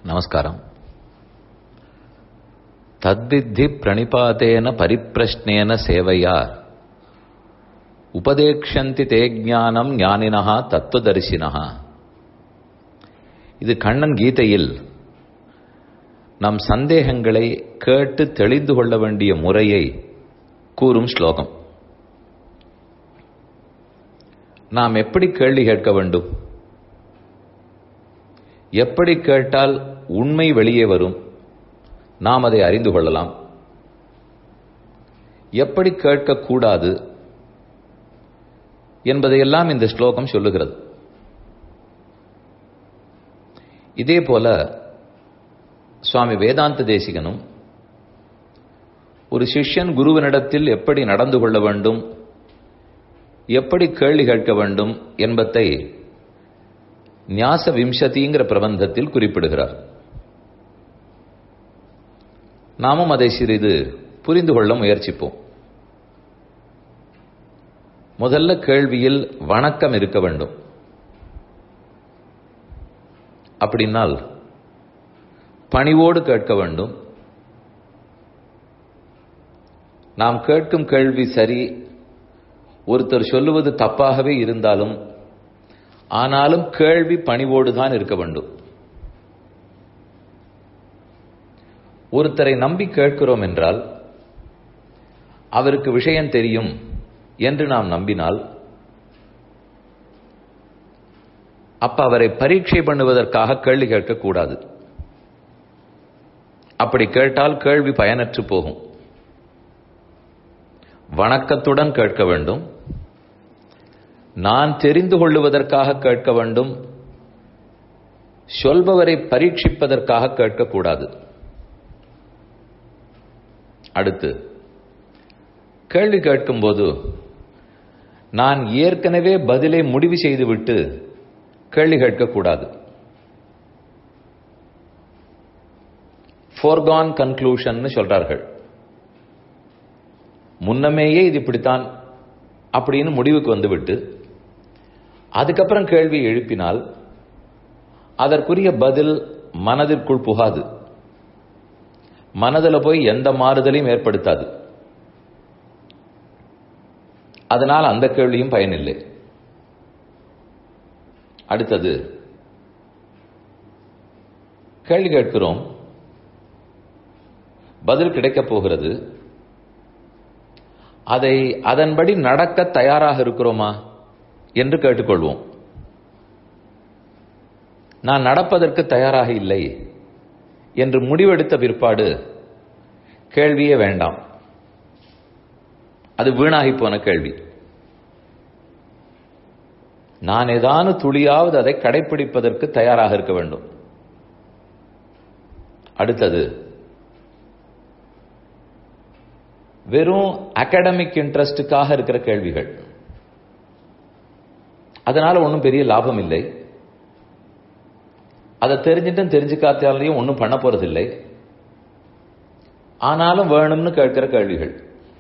நமஸ்காரம் தத்வித்தி பிரணிபாதேன பரிப்பிரஷ்னேன சேவையா உபதேக்ஷந்தி தே ஞானம் ஞானினஹா தத்துவதரிசினஹா இது கண்ணன் கீதையில் நம் சந்தேகங்களை கேட்டு தெளிந்து கொள்ள வேண்டிய முறையை கூறும் ஸ்லோகம் நாம் எப்படி கேள்வி கேட்க வேண்டும் எப்படி கேட்டால் உண்மை வெளியே வரும் நாம் அதை அறிந்து கொள்ளலாம் எப்படி கேட்கக்கூடாது என்பதையெல்லாம் இந்த ஸ்லோகம் சொல்லுகிறது இதே போல சுவாமி வேதாந்த தேசிகனும் ஒரு சிஷ்யன் குருவனிடத்தில் எப்படி நடந்து கொள்ள வேண்டும் எப்படி கேள்வி கேட்க வேண்டும் என்பதை ஞாச விம்சதிங்கிற பிரபந்தத்தில் குறிப்பிடுகிறார் நாமும் அதை சிறிது புரிந்து கொள்ள முயற்சிப்போம் முதல்ல கேள்வியில் வணக்கம் இருக்க வேண்டும் அப்படின்னால் பணிவோடு கேட்க வேண்டும் நாம் கேட்கும் கேள்வி சரி ஒருத்தர் சொல்லுவது தப்பாகவே இருந்தாலும் ஆனாலும் கேள்வி பணிவோடு தான் இருக்க வேண்டும் ஒருத்தரை நம்பி கேட்கிறோம் என்றால் அவருக்கு விஷயம் தெரியும் என்று நாம் நம்பினால் அப்ப அவரை பரீட்சை பண்ணுவதற்காக கேள்வி கேட்கக்கூடாது அப்படி கேட்டால் கேள்வி பயனற்று போகும் வணக்கத்துடன் கேட்க வேண்டும் நான் தெரிந்து கொள்ளுவதற்காக கேட்க வேண்டும் சொல்பவரை பரீட்சிப்பதற்காக கேட்கக்கூடாது அடுத்து கேள்வி கேட்கும்போது நான் ஏற்கனவே பதிலை முடிவு செய்துவிட்டு கேள்வி கேட்கக்கூடாது ஃபோர்கான் கன்க்ளூஷன் சொல்றார்கள் முன்னமேயே இது இப்படித்தான் அப்படின்னு முடிவுக்கு வந்துவிட்டு அதுக்கப்புறம் கேள்வி எழுப்பினால் அதற்குரிய பதில் மனதிற்குள் புகாது மனதில் போய் எந்த மாறுதலையும் ஏற்படுத்தாது அதனால் அந்த கேள்வியும் பயனில்லை அடுத்தது கேள்வி கேட்கிறோம் பதில் கிடைக்கப் போகிறது அதை அதன்படி நடக்க தயாராக இருக்கிறோமா என்று கேட்டுக்கொள்வோம் நான் நடப்பதற்கு தயாராக இல்லை என்று முடிவெடுத்த பிற்பாடு கேள்வியே வேண்டாம் அது வீணாகி போன கேள்வி நான் ஏதானு துளியாவது அதை கடைபிடிப்பதற்கு தயாராக இருக்க வேண்டும் அடுத்தது வெறும் அகாடமிக் இன்ட்ரெஸ்டுக்காக இருக்கிற கேள்விகள் அதனால ஒன்றும் பெரிய லாபம் இல்லை அதை தெரிஞ்சிட்டும் தெரிஞ்சுக்காத்தாலையும் ஒன்றும் பண்ண போறதில்லை ஆனாலும் வேணும்னு கேட்கிற கேள்விகள்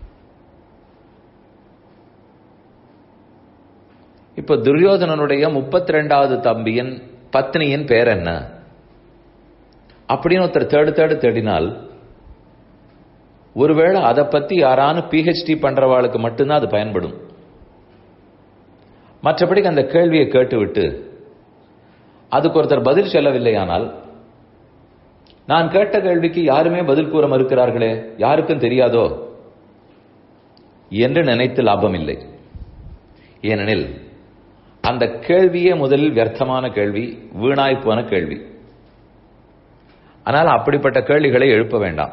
இப்ப துரியோதனனுடைய முப்பத்தி ரெண்டாவது தம்பியின் பத்னியின் பேர் என்ன அப்படின்னு ஒருத்தர் தேடு தேடு தேடினால் ஒருவேளை அதை பத்தி யாரானு பிஹெச்டி பண்றவாளுக்கு மட்டும்தான் அது பயன்படும் மற்றபடிக்கு அந்த கேள்வியை கேட்டுவிட்டு அதுக்கு ஒருத்தர் பதில் சொல்லவில்லையானால் நான் கேட்ட கேள்விக்கு யாருமே பதில் கூற மறுக்கிறார்களே யாருக்கும் தெரியாதோ என்று நினைத்து லாபம் இல்லை ஏனெனில் அந்த கேள்வியே முதலில் வியர்த்தமான கேள்வி வீணாய் போன கேள்வி ஆனால் அப்படிப்பட்ட கேள்விகளை எழுப்ப வேண்டாம்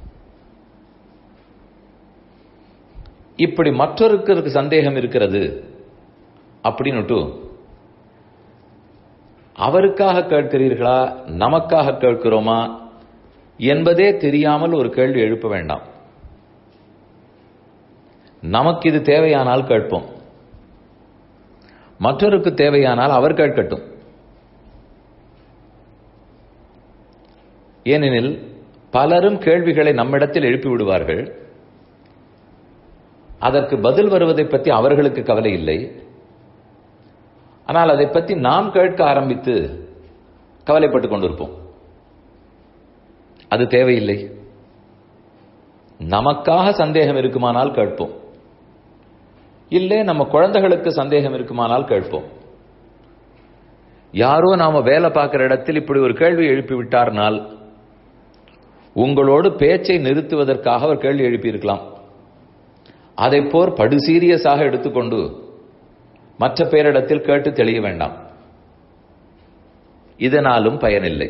இப்படி மற்றொருக்கு சந்தேகம் இருக்கிறது அப்படின்னுட்டு அவருக்காக கேட்கிறீர்களா நமக்காக கேட்கிறோமா என்பதே தெரியாமல் ஒரு கேள்வி எழுப்ப வேண்டாம் நமக்கு இது தேவையானால் கேட்போம் மற்றொருக்கு தேவையானால் அவர் கேட்கட்டும் ஏனெனில் பலரும் கேள்விகளை நம்மிடத்தில் எழுப்பி விடுவார்கள் அதற்கு பதில் வருவதை பற்றி அவர்களுக்கு கவலை இல்லை ஆனால் அதை பற்றி நாம் கேட்க ஆரம்பித்து கவலைப்பட்டுக் கொண்டிருப்போம் அது தேவையில்லை நமக்காக சந்தேகம் இருக்குமானால் கேட்போம் இல்லை நம்ம குழந்தைகளுக்கு சந்தேகம் இருக்குமானால் கேட்போம் யாரோ நாம வேலை பார்க்கிற இடத்தில் இப்படி ஒரு கேள்வி எழுப்பி விட்டார்னால் உங்களோடு பேச்சை நிறுத்துவதற்காக அவர் கேள்வி எழுப்பியிருக்கலாம் அதை போர் படு சீரியஸாக எடுத்துக்கொண்டு மற்ற பேரிடத்தில் கேட்டு தெளிய வேண்டாம் இதனாலும் பயனில்லை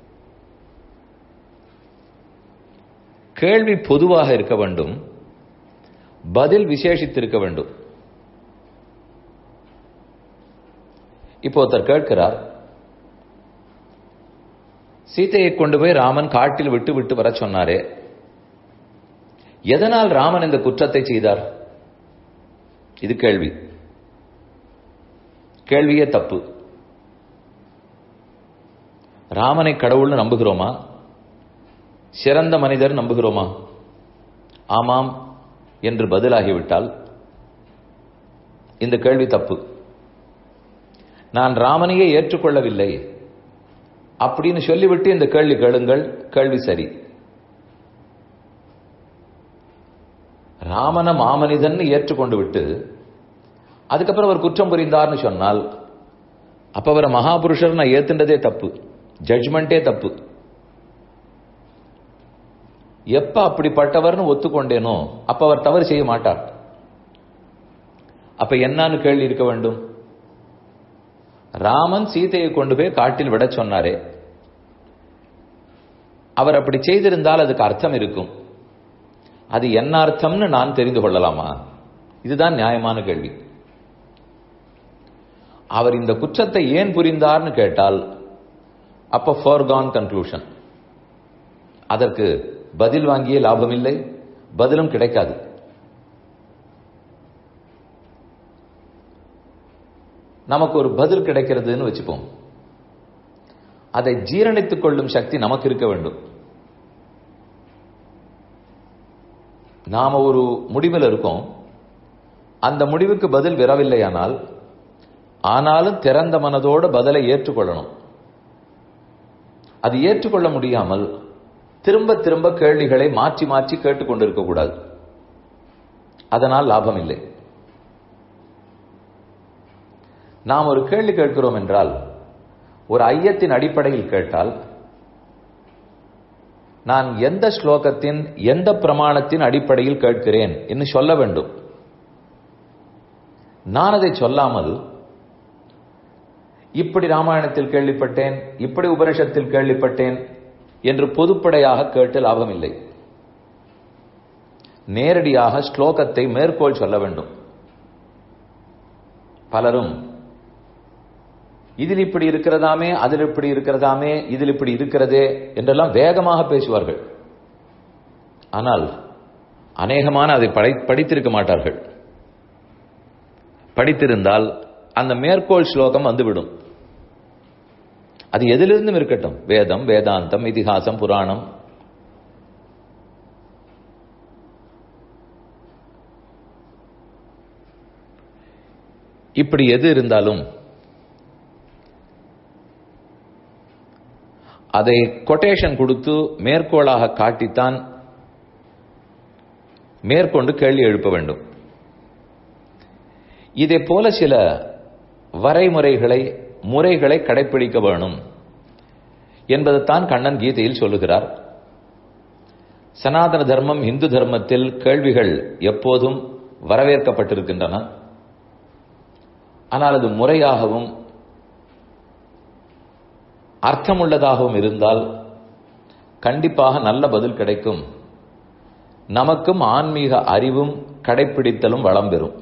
கேள்வி பொதுவாக இருக்க வேண்டும் பதில் விசேஷித்திருக்க வேண்டும் இப்போ ஒருத்தர் கேட்கிறார் சீதையை கொண்டு போய் ராமன் காட்டில் விட்டு விட்டு வர சொன்னாரே எதனால் ராமன் இந்த குற்றத்தை செய்தார் இது கேள்வி கேள்வியே தப்பு ராமனை கடவுள்னு நம்புகிறோமா சிறந்த மனிதர் நம்புகிறோமா ஆமாம் என்று பதிலாகிவிட்டால் இந்த கேள்வி தப்பு நான் ராமனையே ஏற்றுக்கொள்ளவில்லை அப்படின்னு சொல்லிவிட்டு இந்த கேள்வி கேளுங்கள் கேள்வி சரி ராமன மாமனிதன் ஏற்றுக்கொண்டு விட்டு அதுக்கப்புறம் அவர் குற்றம் புரிந்தார்னு சொன்னால் அப்ப அவரை மகாபுருஷர் நான் ஏத்துண்டதே தப்பு ஜட்ஜ்மெண்டே தப்பு எப்ப அப்படிப்பட்டவர்னு ஒத்துக்கொண்டேனோ அப்ப அவர் தவறு செய்ய மாட்டார் அப்ப என்னன்னு கேள்வி இருக்க வேண்டும் ராமன் சீதையை கொண்டு போய் காட்டில் விட சொன்னாரே அவர் அப்படி செய்திருந்தால் அதுக்கு அர்த்தம் இருக்கும் அது என்ன அர்த்தம்னு நான் தெரிந்து கொள்ளலாமா இதுதான் நியாயமான கேள்வி அவர் இந்த குற்றத்தை ஏன் புரிந்தார்னு கேட்டால் அப்ப ஃபோர்கான் கன்க்ளூஷன் அதற்கு பதில் வாங்கிய லாபம் இல்லை பதிலும் கிடைக்காது நமக்கு ஒரு பதில் கிடைக்கிறதுன்னு வச்சுப்போம் அதை ஜீரணித்துக் கொள்ளும் சக்தி நமக்கு இருக்க வேண்டும் நாம ஒரு முடிவில் இருக்கோம் அந்த முடிவுக்கு பதில் வரவில்லையானால் ஆனாலும் திறந்த மனதோட பதிலை ஏற்றுக்கொள்ளணும் அது ஏற்றுக்கொள்ள முடியாமல் திரும்ப திரும்ப கேள்விகளை மாற்றி மாற்றி கேட்டுக்கொண்டிருக்க கூடாது அதனால் லாபம் இல்லை நாம் ஒரு கேள்வி கேட்கிறோம் என்றால் ஒரு ஐயத்தின் அடிப்படையில் கேட்டால் நான் எந்த ஸ்லோகத்தின் எந்த பிரமாணத்தின் அடிப்படையில் கேட்கிறேன் என்று சொல்ல வேண்டும் நான் அதை சொல்லாமல் இப்படி ராமாயணத்தில் கேள்விப்பட்டேன் இப்படி உபனிஷத்தில் கேள்விப்பட்டேன் என்று பொதுப்படையாக கேட்டு லாபம் இல்லை நேரடியாக ஸ்லோகத்தை மேற்கோள் சொல்ல வேண்டும் பலரும் இதில் இப்படி இருக்கிறதாமே அதில் இப்படி இருக்கிறதாமே இதில் இப்படி இருக்கிறதே என்றெல்லாம் வேகமாக பேசுவார்கள் ஆனால் அநேகமான அதை படை படித்திருக்க மாட்டார்கள் படித்திருந்தால் அந்த மேற்கோள் ஸ்லோகம் வந்துவிடும் அது எதிலிருந்தும் இருக்கட்டும் வேதம் வேதாந்தம் இதிகாசம் புராணம் இப்படி எது இருந்தாலும் அதை கொட்டேஷன் கொடுத்து மேற்கோளாக காட்டித்தான் மேற்கொண்டு கேள்வி எழுப்ப வேண்டும் இதே போல சில வரைமுறைகளை முறைகளை கடைபிடிக்க வேணும் என்பதைத்தான் கண்ணன் கீதையில் சொல்லுகிறார் சனாதன தர்மம் இந்து தர்மத்தில் கேள்விகள் எப்போதும் வரவேற்கப்பட்டிருக்கின்றன ஆனால் அது முறையாகவும் அர்த்தமுள்ளதாகவும் இருந்தால் கண்டிப்பாக நல்ல பதில் கிடைக்கும் நமக்கும் ஆன்மீக அறிவும் கடைப்பிடித்தலும் வளம் பெறும்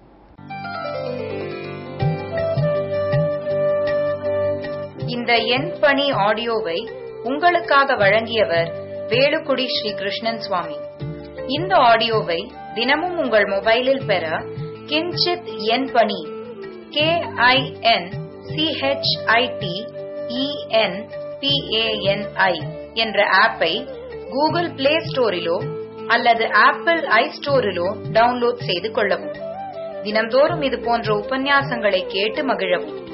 இந்த எண் பணி ஆடியோவை உங்களுக்காக வழங்கியவர் வேலுக்குடி ஸ்ரீ கிருஷ்ணன் சுவாமி இந்த ஆடியோவை தினமும் உங்கள் மொபைலில் பெற கிஞ்சித் எண் பணி கே ஐ என் சிஹெச்ஐடி இஎன் பிஏஎன்ஐ என்ற ஆப்பை கூகுள் பிளே ஸ்டோரிலோ அல்லது ஆப்பிள் ஐ ஸ்டோரிலோ டவுன்லோட் செய்து கொள்ளவும் தினம்தோறும் இது போன்ற உபன்யாசங்களை கேட்டு மகிழவும்